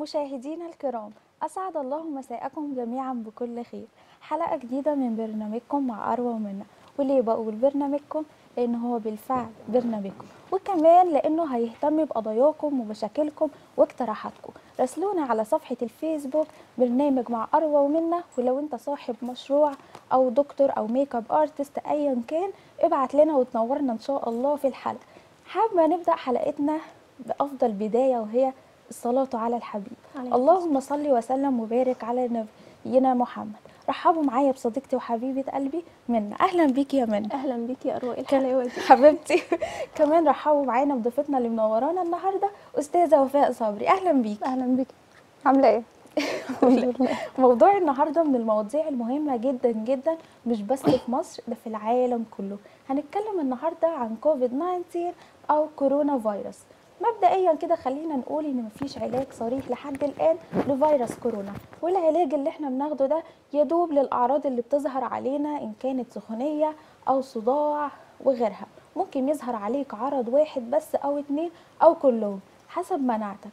مشاهدينا الكرام أسعد الله مساءكم جميعا بكل خير حلقة جديدة من برنامجكم مع أروى ومنى وليه بقول برنامجكم لأن هو بالفعل برنامجكم وكمان لأنه هيهتم بقضاياكم ومشاكلكم واقتراحاتكم راسلونا على صفحة الفيسبوك برنامج مع أروى ومنى ولو أنت صاحب مشروع أو دكتور أو ميك اب ارتست أيا كان ابعت لنا وتنورنا إن شاء الله في الحلقة حابة نبدأ حلقتنا بأفضل بداية وهي الصلاة على الحبيب عليه اللهم صل وسلم وبارك على نبينا محمد رحبوا معايا بصديقتي وحبيبة قلبي منى أهلا بيكي يا منى اهلا بيكي يا اروى إيه الحلاوه دي حبيبتي كمان رحبوا معانا بضيفتنا اللي منورانا النهارده استاذه وفاء صبري اهلا بيكي اهلا بيكي عامله ايه الحمد لله موضوع النهارده من المواضيع المهمه جدا جدا مش بس في مصر ده في العالم كله هنتكلم النهارده عن كوفيد 19 او كورونا فيروس مبدئيا كده خلينا نقول ان مفيش علاج صريح لحد الان لفيروس كورونا والعلاج اللي احنا بناخده ده يدوب للاعراض اللي بتظهر علينا ان كانت سخونيه او صداع وغيرها ممكن يظهر عليك عرض واحد بس او اتنين او كلهم حسب مناعتك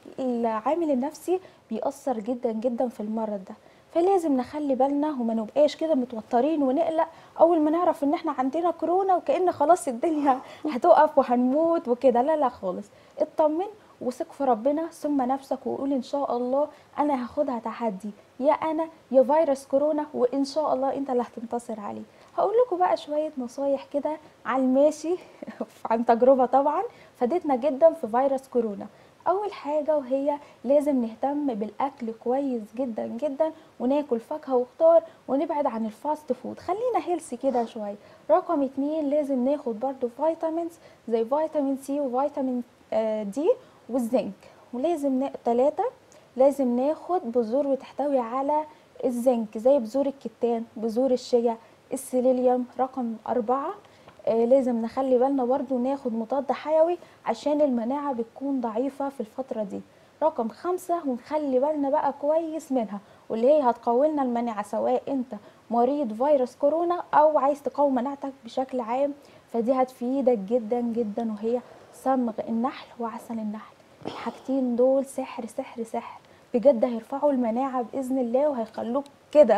العامل النفسي بيأثر جدا جدا في المرض ده فلازم نخلي بالنا وما نبقاش كده متوترين ونقلق اول ما نعرف ان احنا عندنا كورونا وكأن خلاص الدنيا هتقف وهنموت وكده لا لا خالص اطمن وثق في ربنا ثم نفسك وقول ان شاء الله انا هاخدها تحدي يا انا يا فيروس كورونا وان شاء الله انت اللي هتنتصر عليه هقول لكم بقى شويه نصايح كده على الماشي عن تجربه طبعا فادتنا جدا في فيروس كورونا اول حاجه وهي لازم نهتم بالاكل كويس جدا جدا وناكل فاكهه وخضار ونبعد عن الفاست فود خلينا هيلسي كده شويه رقم اتنين لازم ناخد برضو فيتامينز زي فيتامين سي وفيتامين آه، دي والزنك ولازم نا... تلاتة لازم ناخد بذور بتحتوي على الزنك زي بذور الكتان بذور الشيا السيليليوم رقم أربعة آه لازم نخلي بالنا برضو ناخد مضاد حيوي عشان المناعة بتكون ضعيفة في الفترة دي رقم خمسة ونخلي بالنا بقى كويس منها واللي هي هتقوي لنا المناعة سواء انت مريض فيروس كورونا او عايز تقوي مناعتك بشكل عام فدي هتفيدك جدا جدا وهي صمغ النحل وعسل النحل الحاجتين دول سحر سحر سحر بجد هيرفعوا المناعة بإذن الله وهيخلوك كده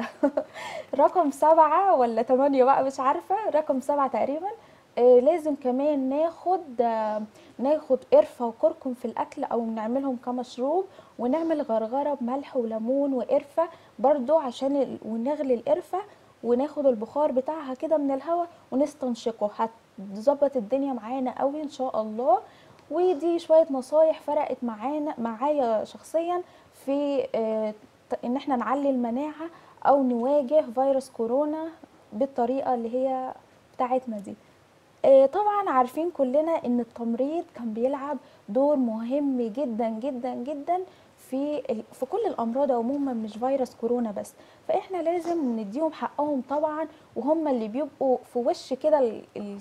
رقم سبعة ولا تمانية بقى مش عارفة رقم سبعة تقريبا آه لازم كمان ناخد آه ناخد قرفة وكركم في الأكل أو نعملهم كمشروب ونعمل غرغرة بملح وليمون وقرفة برضو عشان ال... ونغلي القرفة وناخد البخار بتاعها كده من الهواء ونستنشقه هتظبط الدنيا معانا قوي ان شاء الله ودي شويه نصايح فرقت معانا معايا شخصيا في آه، ت- ان احنا نعلي المناعه او نواجه فيروس كورونا بالطريقه اللي هي بتاعتنا دي آه، طبعا عارفين كلنا ان التمريض كان بيلعب دور مهم جدا جدا جدا في ال- في كل الامراض عموما مش فيروس كورونا بس فاحنا لازم نديهم حقهم طبعا وهم اللي بيبقوا في وش كده ال- ال-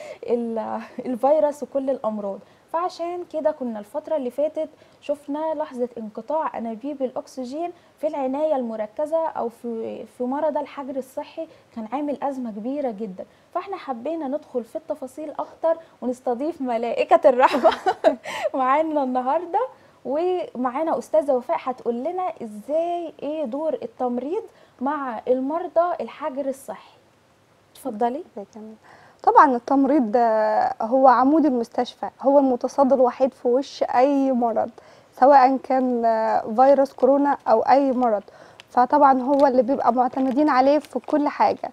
ال- الفيروس وكل الامراض فعشان كده كنا الفترة اللي فاتت شفنا لحظة انقطاع أنابيب الأكسجين في العناية المركزة أو في في مرضى الحجر الصحي كان عامل أزمة كبيرة جدا فاحنا حبينا ندخل في التفاصيل أكتر ونستضيف ملائكة الرحمة معانا النهاردة ومعانا أستاذة وفاء هتقول لنا إزاي إيه دور التمريض مع المرضى الحجر الصحي اتفضلي طبعا التمريض ده هو عمود المستشفى هو المتصدر الوحيد في وش اي مرض سواء كان فيروس كورونا او اي مرض فطبعا هو اللي بيبقى معتمدين عليه في كل حاجه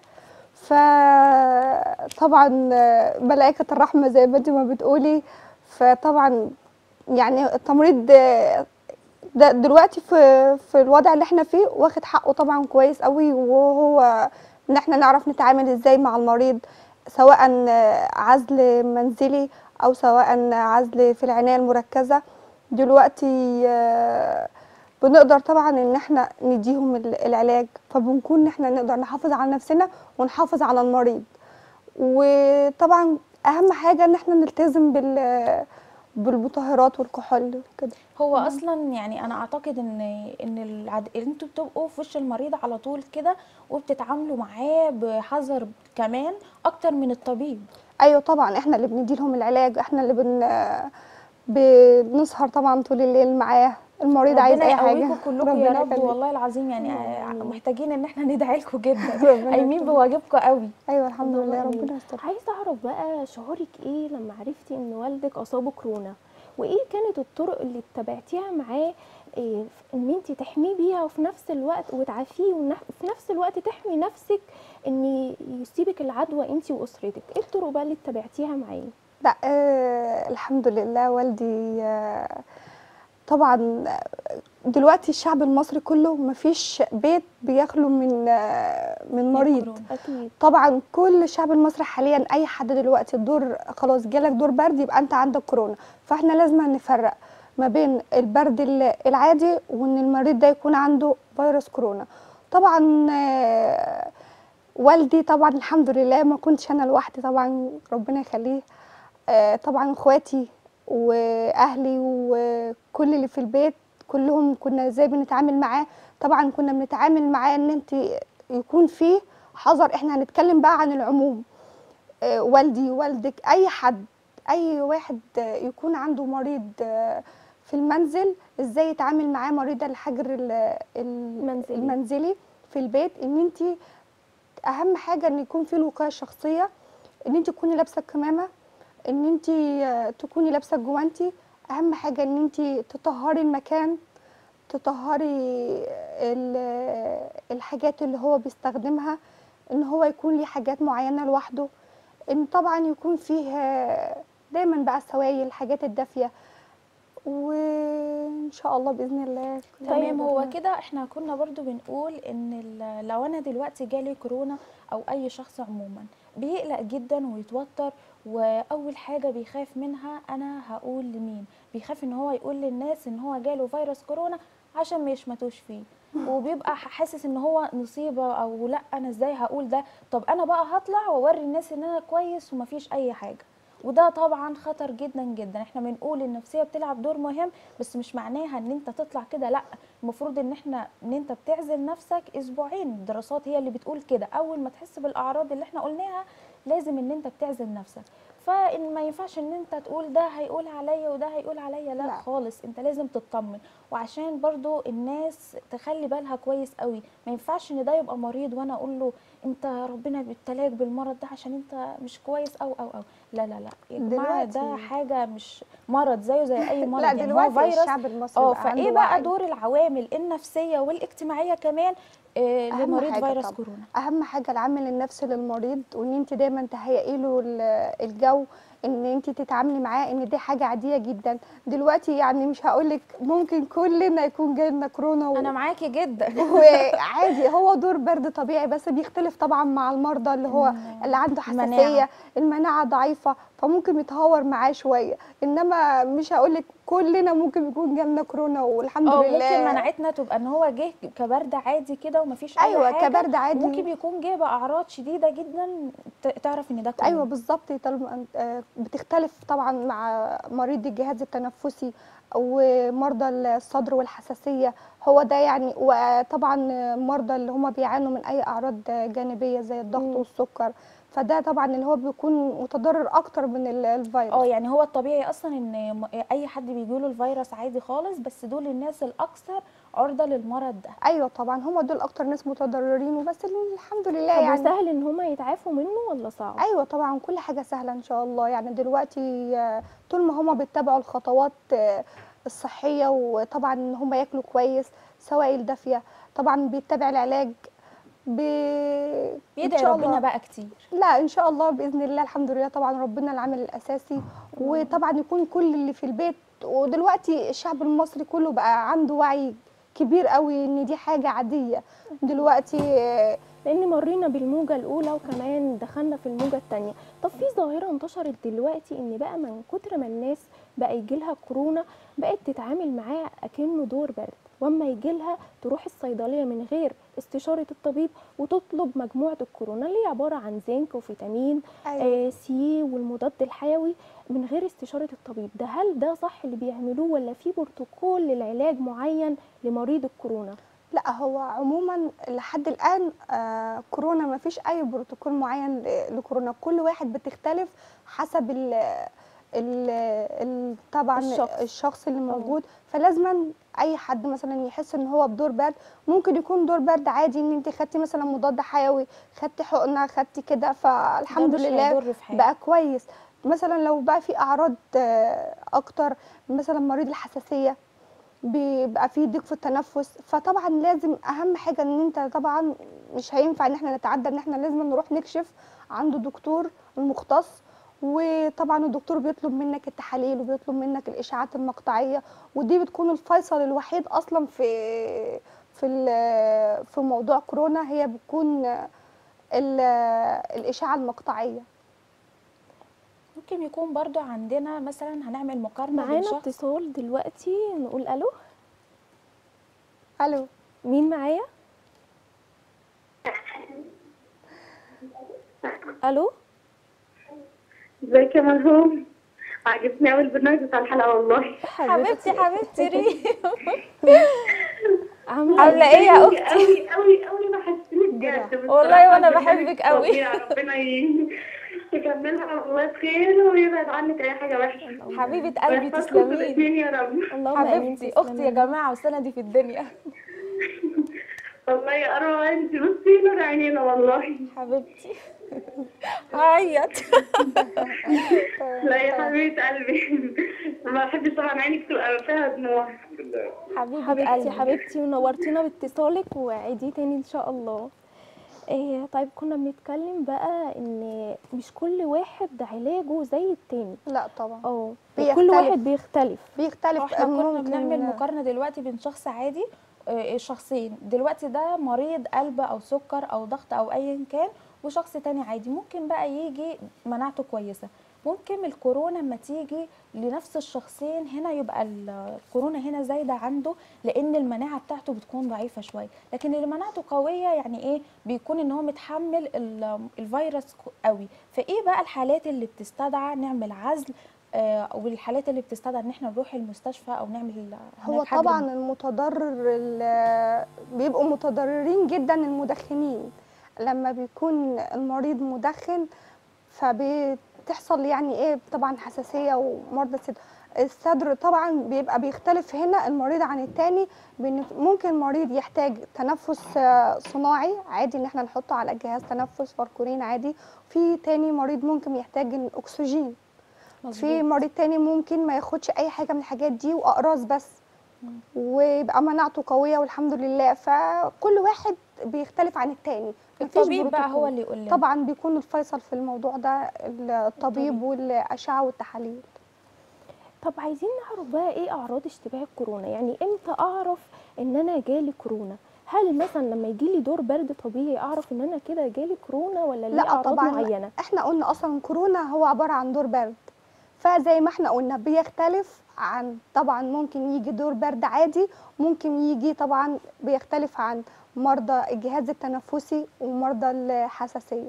فطبعا ملائكه الرحمه زي ما انت ما بتقولي فطبعا يعني التمريض ده دلوقتي في في الوضع اللي احنا فيه واخد حقه طبعا كويس قوي وهو ان احنا نعرف نتعامل ازاي مع المريض سواء عزل منزلي او سواء عزل في العنايه المركزه دلوقتي آه، بنقدر طبعا ان احنا نديهم ال- العلاج فبنكون ان احنا نقدر نحافظ على نفسنا ونحافظ على المريض وطبعا اهم حاجه ان احنا نلتزم بال بالمطهرات والكحول وكده هو اصلا يعني انا اعتقد ان ان العد... انتوا بتبقوا في وش المريض على طول كده وبتتعاملوا معاه بحذر كمان اكتر من الطبيب ايوه طبعا احنا اللي بندي لهم العلاج احنا اللي بن بنسهر طبعا طول الليل معاه المريض عايز ربنا اي حاجه يقويكم كلكم يا ربنا رب يخليك. والله العظيم يعني آه، محتاجين ان احنا ندعي لكم جدا ربنا قايمين يخليك. بواجبكم قوي ايوه الحمد اللهم لله آمين. ربنا يستر عايزه اعرف بقى شعورك ايه لما عرفتي ان والدك اصابه كورونا وايه كانت الطرق اللي اتبعتيها معاه إيه ان انت تحميه بيها وفي نفس الوقت وتعافيه وفي نفس الوقت تحمي نفسك ان يسيبك العدوى انت واسرتك ايه الطرق بقى اللي اتبعتيها معاه لا آه الحمد لله والدي آه طبعا آه، دلوقتي الشعب المصري كله مفيش بيت بيخلو من آه من مريض كورونا. اكيد طبعا كل الشعب المصري حاليا اي حد دلوقتي الدور خلاص جالك دور برد يبقى انت عندك كورونا فاحنا لازم نفرق ما بين البرد ال- العادي وان المريض ده يكون عنده فيروس كورونا طبعا آه، والدي طبعا الحمد لله ما كنتش انا لوحدي طبعا ربنا يخليه آه، طبعا اخواتي واهلي وكل اللي في البيت كلهم كنا ازاي بنتعامل معاه طبعا كنا بنتعامل معاه ان انت يكون فيه حذر احنا هنتكلم بقى عن العموم آه، والدي والدك اي حد اي واحد آه، يكون عنده مريض آه، في المنزل ازاي يتعامل معاه مريض الحجر ال- ال- المنزلي. المنزلي في البيت ان انت اهم حاجه ان يكون في الوقايه الشخصيه ان انت تكوني لابسه الكمامه ان انت تكوني لابسه الجوانتي اهم حاجه ان انت تطهري المكان تطهري ال- الحاجات اللي هو بيستخدمها ان هو يكون ليه حاجات معينه لوحده ان طبعا يكون فيه دايما بقى السوائل الحاجات الدافيه وان شاء الله باذن الله كل تمام حاجة هو تمام. كده احنا كنا برضو بنقول ان ال- لو انا دلوقتي جالي كورونا او اي شخص عموما بيقلق جدا ويتوتر واول حاجه بيخاف منها انا هقول لمين بيخاف ان هو يقول للناس ان هو جاله فيروس كورونا عشان ما يشمتوش فيه وبيبقى حاسس ان هو نصيبه او لا انا ازاي هقول ده طب انا بقى هطلع واوري الناس ان انا كويس ومفيش اي حاجه وده طبعا خطر جدا جدا احنا بنقول النفسيه بتلعب دور مهم بس مش معناها ان انت تطلع كده لا المفروض ان احنا ان انت بتعزل نفسك اسبوعين الدراسات هي اللي بتقول كده اول ما تحس بالاعراض اللي احنا قلناها لازم ان انت بتعزل نفسك فان ما ينفعش ان انت تقول ده هيقول عليا وده هيقول عليا لا, لا. لا خالص انت لازم تطمن وعشان برضو الناس تخلي بالها كويس قوي ما ينفعش ان ده يبقى مريض وانا اقول له انت ربنا بيبتلاك بالمرض ده عشان انت مش كويس او او او لا لا لا يا جماعه ده دلوقتي- حاجه مش مرض زيه زي اي مرض لا يعني هو دلوقتي فيروس الشعب المصري اه بقى عنده فايه بقى وعي. دور العوامل النفسيه والاجتماعيه كمان آه أهم لمريض حاجة فيروس طبعا. كورونا اهم حاجه العامل النفسي للمريض وان انت دايما تهيئي له ال- الجو ان انت تتعاملي معاه ان دي حاجه عاديه جدا دلوقتي يعني مش هقول لك ممكن كلنا يكون جالنا كورونا و... انا معاكي جدا وعادي هو دور برد طبيعي بس بيختلف طبعا مع المرضى اللي هو مم. اللي عنده المناعة. حساسيه المناعه ضعيفه فممكن يتهور معاه شويه انما مش هقول لك كلنا ممكن يكون جالنا كورونا والحمد اه لله ممكن مناعتنا تبقى ان هو جه كبرد عادي كده ومفيش اي ايوه حاجه كبرد عادي ممكن يكون جه باعراض شديده جدا ت- تعرف ان ده كورونا ايوه بالظبط طالما آه، بتختلف طبعا مع مريض الجهاز التنفسي ومرضى الصدر والحساسيه هو ده يعني وطبعا مرضى اللي هم بيعانوا من اي اعراض جانبيه زي الضغط مم. والسكر فده طبعا اللي هو بيكون متضرر اكتر من ال- الفيروس اه يعني هو الطبيعي اصلا ان م- اي حد بيجيله الفيروس عادي خالص بس دول الناس الاكثر عرضه للمرض ده ايوه طبعا هم دول اكتر ناس متضررين وبس الحمد لله طب يعني وسهل ان هم يتعافوا منه ولا صعب ايوه طبعا كل حاجه سهله ان شاء الله يعني دلوقتي آه، طول ما هما بيتبعوا الخطوات آه، الصحيه وطبعا ان هما ياكلوا كويس سوائل دافيه طبعا بيتبع العلاج ب... إن بيدعي شاء ربنا الله. بقى كتير لا ان شاء الله باذن الله الحمد لله طبعا ربنا العامل الاساسي وطبعا يكون كل اللي في البيت ودلوقتي الشعب المصري كله بقى عنده وعي كبير قوي ان دي حاجه عاديه دلوقتي آه، لان مرينا بالموجه الاولى وكمان دخلنا في الموجه الثانيه طب في ظاهره انتشرت دلوقتي ان بقى من كتر ما الناس بقى يجيلها كورونا بقت تتعامل معاه اكنه دور برد واما يجيلها تروح الصيدليه من غير استشاره الطبيب وتطلب مجموعه الكورونا اللي هي عباره عن زنك وفيتامين أيوة. آه سي والمضاد الحيوي من غير استشاره الطبيب ده هل ده صح اللي بيعملوه ولا في بروتوكول للعلاج معين لمريض الكورونا لا هو عموما لحد الان آه كورونا ما فيش اي بروتوكول معين ل- لكورونا كل واحد بتختلف حسب ال- ال ال طبعا الشخص. الشخص, الشخص اللي موجود فلازما اي حد مثلا يحس ان هو بدور برد ممكن يكون دور برد عادي ان انت خدتي مثلا مضاد حيوي خدتي حقنه خدتي كده فالحمد مش لله هيضر في حاجة. بقى كويس مثلا لو بقى في اعراض آه، اكتر مثلا مريض الحساسيه بيبقى فيه ضيق في التنفس فطبعا لازم اهم حاجه ان انت طبعا مش هينفع ان احنا نتعدى ان احنا لازم نروح نكشف عند دكتور المختص وطبعا الدكتور بيطلب منك التحاليل وبيطلب منك الاشاعات المقطعيه ودي بتكون الفيصل الوحيد اصلا في في ال- في موضوع كورونا هي بتكون ال- الاشعه المقطعيه ممكن يكون برضو عندنا مثلا هنعمل مقارنه بين معانا شخص اتصال دلوقتي نقول الو الو مين معايا الو ازيك يا مرهوم عجبني قوي البرنامج بتاع الحلقه والله حبيبتي حبيبتي ريم عامله عامله ايه يا اختي قوي قوي قوي بحسنك بجد والله بصراحة وأنا برنامج بحبك قوي. فظيع. ربنا ي- يكملها والله بخير ويبعد عنك اي حاجه وحشه حبيبه قلبي ويحفظكم تسلمي الاثنين يا رب اللهم امين حبيبتي اختي يا جماعه وسندي في الدنيا والله يا اروى انت بصي نور عينينا والله حبيبتي عيط لا يا حبيبه قلبي ما بحبش طبعا عينك تبقى فيها دموع حبيبه حبيبتي قلبي حبيبتي ونورتينا باتصالك وعيديه تاني ان شاء الله إيه طيب كنا بنتكلم بقى ان مش كل واحد علاجه زي التاني لا طبعا اه بيختلف. كل واحد بيختلف بيختلف احنا كنا ممكن- بنعمل مقارنه دلوقتي بين شخص عادي آه، شخصين دلوقتي ده مريض قلب او سكر او ضغط او ايا كان وشخص تاني عادي ممكن بقى يجي مناعته كويسه ممكن الكورونا لما تيجي لنفس الشخصين هنا يبقى ال- الكورونا هنا زايده عنده لان المناعه بتاعته بتكون ضعيفه شويه لكن اللي مناعته قويه يعني ايه بيكون ان هو متحمل ال- الفيروس ك- قوي فايه بقى الحالات اللي بتستدعى نعمل عزل آه، والحالات اللي بتستدعى ان احنا نروح المستشفى او نعمل هو هناك حجر طبعا المتضرر ال- بيبقوا متضررين جدا المدخنين لما بيكون المريض مدخن فبتحصل يعني ايه طبعا حساسيه ومرضى الصدر الصدر طبعا بيبقى بيختلف هنا المريض عن التاني بإن ممكن مريض يحتاج تنفس آه، صناعي عادي ان احنا نحطه على جهاز تنفس فاركورين عادي في تاني مريض ممكن يحتاج الاكسجين في مريض تاني ممكن ما ياخدش اي حاجه من الحاجات دي واقراص بس ويبقى مناعته قويه والحمد لله فكل واحد بيختلف عن التاني مفيش الطبيب بقى هو بروتوكول. اللي يقول لنا طبعا بيكون الفيصل في الموضوع ده الطبيب والاشعه والتحاليل طب عايزين نعرف بقى ايه اعراض اشتباه الكورونا يعني امتى اعرف ان انا جالي كورونا هل مثلا لما يجي لي دور برد طبيعي اعرف ان انا كده جالي كورونا ولا ليه لا اعراض طبعا معينه احنا قلنا اصلا كورونا هو عباره عن دور برد فزي ما احنا قلنا بيختلف عن طبعا ممكن يجي دور برد عادي ممكن يجي طبعا بيختلف عن مرضى الجهاز التنفسي ومرضى الحساسيه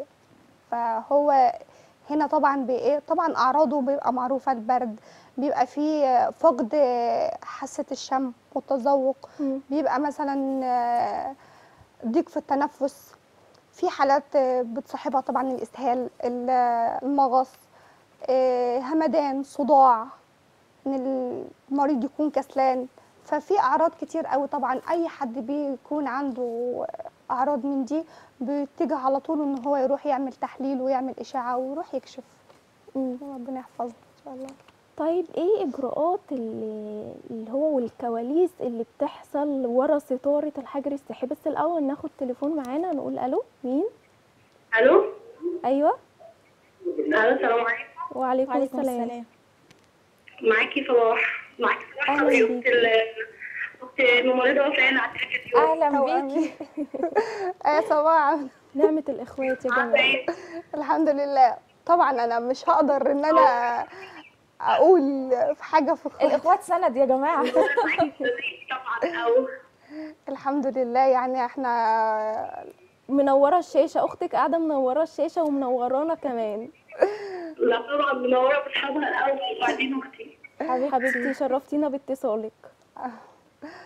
فهو هنا طبعا بايه طبعا اعراضه بيبقى معروفه البرد بيبقى فيه فقد حاسه الشم والتذوق مم. بيبقى مثلا آه، ضيق في التنفس في حالات آه، بتصاحبها طبعا الاسهال ال- المغص آه، همدان صداع ان المريض يكون كسلان ففي اعراض كتير قوي طبعا اي حد بيكون عنده اعراض من دي بيتجه على طول ان هو يروح يعمل تحليل ويعمل اشعه ويروح يكشف مم. ربنا يحفظه ان شاء الله طيب ايه اجراءات اللي, اللي هو والكواليس اللي بتحصل ورا ستاره الحجر الصحي بس الاول ناخد تليفون معانا نقول الو مين الو ايوه الو السلام عليكم وعليكم, وعليكم السلام, السلام معاكي صباح معاكي صباح أهلا حبيبي بيكي. اخت ال- اخت الممرضه وفاء على التلفزيون اهلا توأمي. بيكي ايه صباح نعمه الاخوات يا عامله جماعه ايه؟ الحمد لله طبعا انا مش هقدر ان انا اقول في حاجه في اخواتي الاخوات سند يا جماعه طبعا او الحمد لله يعني احنا منوره الشاشه اختك قاعده منوره الشاشه ومنورانا كمان لا طبعا منوره باصحابها الاول وبعدين اختي حبيبتي شرفتينا باتصالك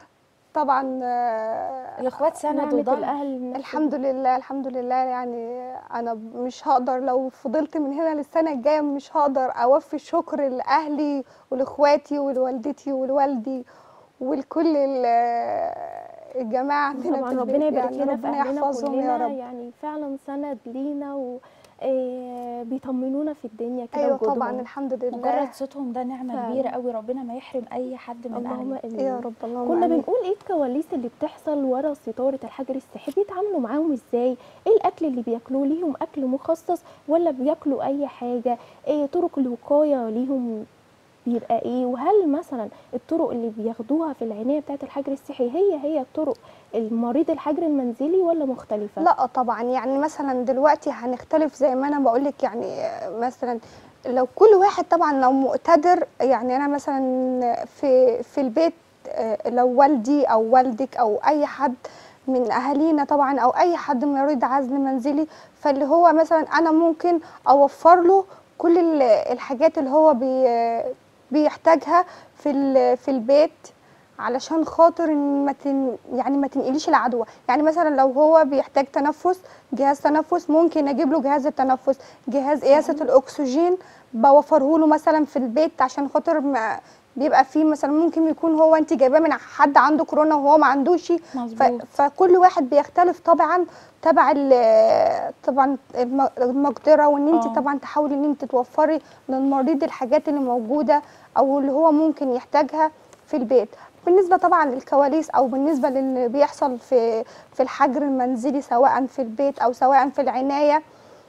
طبعا آه، الاخوات سندوا نعمة ضهر الاهل الحمد لله الحمد لله يعني انا مش هقدر لو فضلت من هنا للسنه الجايه مش هقدر اوفي الشكر لاهلي ولاخواتي ولوالدتي ولوالدي ولكل ال- الجماعه عندنا طبعا في ربنا البيت يبارك يعني لنا في ربنا اهلنا يحفظهم يا كلنا رب يعني فعلا سند لينا و آه، بيطمنونا في الدنيا كده ايوه وجودهم. طبعا الحمد لله مجرد صوتهم ده نعمه فعلا. كبيره قوي ربنا ما يحرم اي حد من اللهم اهله امين يا رب اللهم كنا آمين. بنقول ايه الكواليس اللي بتحصل ورا ستاره الحجر الصحي بيتعاملوا معاهم ازاي ايه الاكل اللي بياكلوه ليهم اكل مخصص ولا بياكلوا اي حاجه ايه طرق الوقايه ليهم بيبقى ايه وهل مثلا الطرق اللي بياخدوها في العنايه بتاعه الحجر الصحي هي هي طرق المريض الحجر المنزلي ولا مختلفه لا طبعا يعني مثلا دلوقتي هنختلف زي ما انا بقول لك يعني مثلا لو كل واحد طبعا لو مقتدر يعني انا مثلا في في البيت آه، لو والدي او والدك او اي حد من اهالينا طبعا او اي حد مريض عزل منزلي فاللي هو مثلا انا ممكن اوفر له كل ال- الحاجات اللي هو بي بيحتاجها في ال- في البيت علشان خاطر ان ما تن يعني ما تنقليش العدوى يعني مثلا لو هو بيحتاج تنفس جهاز تنفس ممكن اجيب له جهاز التنفس جهاز قياسه الاكسجين بوفره له مثلا في البيت عشان خاطر ما بيبقى فيه مثلا ممكن يكون هو انت جايباه من حد عنده كورونا وهو ما عندوش ف- مظبوط فكل واحد بيختلف طبعا تبع ال- طبعا الم- المقدره وان انت آه. طبعا تحاولي ان انت توفري للمريض الحاجات اللي موجوده او اللي هو ممكن يحتاجها في البيت بالنسبه طبعا للكواليس او بالنسبه للي بيحصل في في الحجر المنزلي سواء في البيت او سواء في العنايه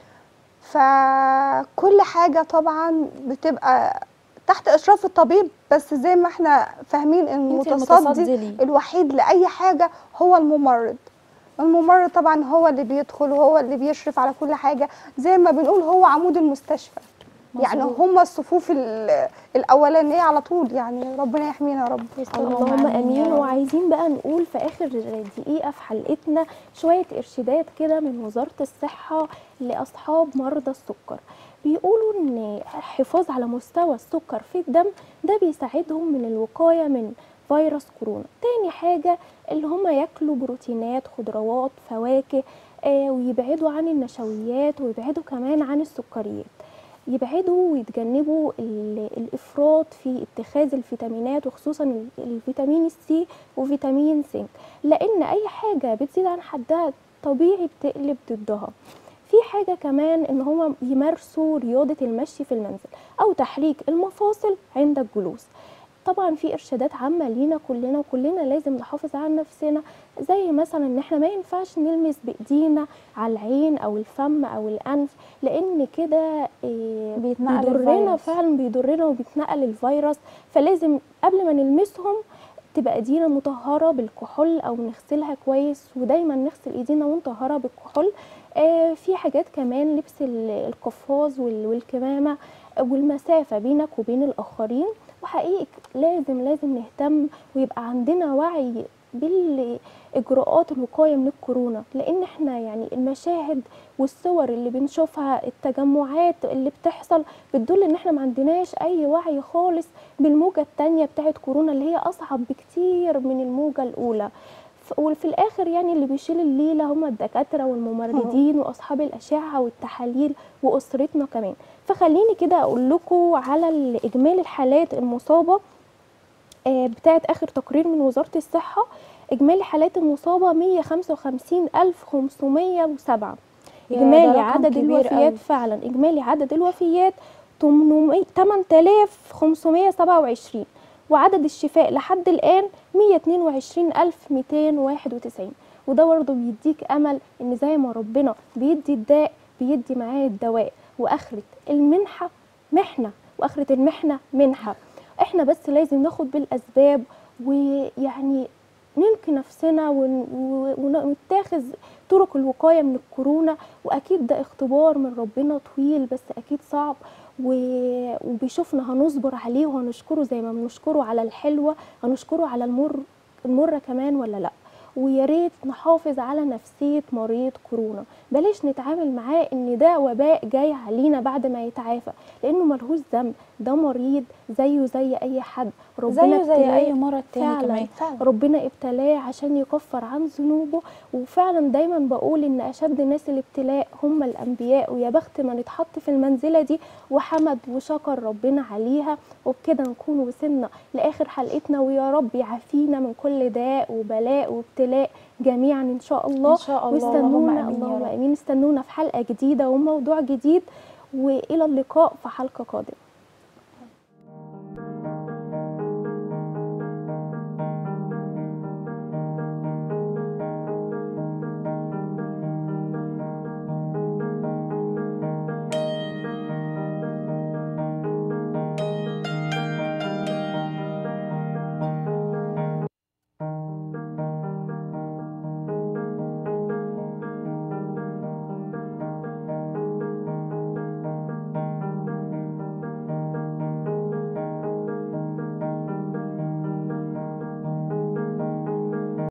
فكل حاجه طبعا بتبقى تحت اشراف الطبيب بس زي ما احنا فاهمين ان انت المتصدي المتصدي ليه الوحيد لاي حاجه هو الممرض الممرض طبعا هو اللي بيدخل وهو اللي بيشرف على كل حاجه زي ما بنقول هو عمود المستشفى يعني مظبوط. هم الصفوف ال- الاولانيه على طول يعني ربنا يحمينا يا رب اللهم آمين يا امين رب. وعايزين بقى نقول في اخر دقيقه في حلقتنا شويه ارشادات كده من وزاره الصحه لاصحاب مرضى السكر بيقولوا ان الحفاظ على مستوى السكر في الدم ده بيساعدهم من الوقايه من فيروس كورونا تاني حاجه اللي هم ياكلوا بروتينات خضروات فواكه آه ويبعدوا عن النشويات ويبعدوا كمان عن السكريات يبعدوا ويتجنبوا ال- الافراط في اتخاذ الفيتامينات وخصوصا ال- الفيتامين السي وفيتامين سينك لان اي حاجه بتزيد عن حدها طبيعي بتقلب ضدها في حاجة كمان ان هم يمارسوا رياضة المشي في المنزل او تحريك المفاصل عند الجلوس طبعا في ارشادات عامة لينا كلنا وكلنا لازم نحافظ على نفسنا زي مثلا ان احنا ما ينفعش نلمس بايدينا على العين او الفم او الانف لان كده إيه، بيتنقل بيضرنا الفيروس. فعلا بيضرنا وبيتنقل الفيروس فلازم قبل ما نلمسهم تبقى ايدينا مطهره بالكحول او نغسلها كويس ودايما نغسل ايدينا ونطهرها بالكحول آه في حاجات كمان لبس ال- القفاز وال- والكمامه والمسافه بينك وبين الاخرين وحقيقي لازم لازم نهتم ويبقى عندنا وعي بالاجراءات الوقايه من الكورونا لان احنا يعني المشاهد والصور اللي بنشوفها التجمعات اللي بتحصل بتدل ان احنا ما عندناش اي وعي خالص بالموجه الثانيه بتاعت كورونا اللي هي اصعب بكتير من الموجه الاولى ف- وفي الاخر يعني اللي بيشيل الليله هم الدكاتره والممرضين واصحاب الاشعه والتحاليل واسرتنا كمان فخليني كده اقول لكم على ال- اجمالي الحالات المصابه آه، بتاعت اخر تقرير من وزاره الصحه اجمالي حالات المصابه 155507 يا اجمالي ده رقم عدد كبير الوفيات أوي. فعلا اجمالي عدد الوفيات 800 8527 وعدد الشفاء لحد الان 122291 وده برضه بيديك امل ان زي ما ربنا بيدي الداء بيدي معاه الدواء واخره المنحه محنه واخره المحنه منحه احنا بس لازم ناخد بالاسباب ويعني ننقي نفسنا ون- و- ونتخذ طرق الوقايه من الكورونا واكيد ده اختبار من ربنا طويل بس اكيد صعب و- وبيشوفنا هنصبر عليه وهنشكره زي ما بنشكره على الحلوه هنشكره على المر المره كمان ولا لا ويا ريت نحافظ على نفسيه مريض كورونا بلاش نتعامل معاه ان ده وباء جاي علينا بعد ما يتعافى لانه ملهوش ذنب ده مريض زيه زي اي حد ربنا زيه زي ابتلاه اي مرض تاني فعلا كمان فعلا ربنا ابتلاه عشان يكفر عن ذنوبه وفعلا دايما بقول ان اشد ناس الابتلاء هم الانبياء ويا بخت من اتحط في المنزله دي وحمد وشكر ربنا عليها وبكده نكون وصلنا لاخر حلقتنا ويا رب يعافينا من كل داء وبلاء وابتلاء جميعا ان شاء الله ان شاء الله اللهم واستنونا امين يا اللهم رب امين استنونا في حلقه جديده وموضوع جديد والى اللقاء في حلقه قادمه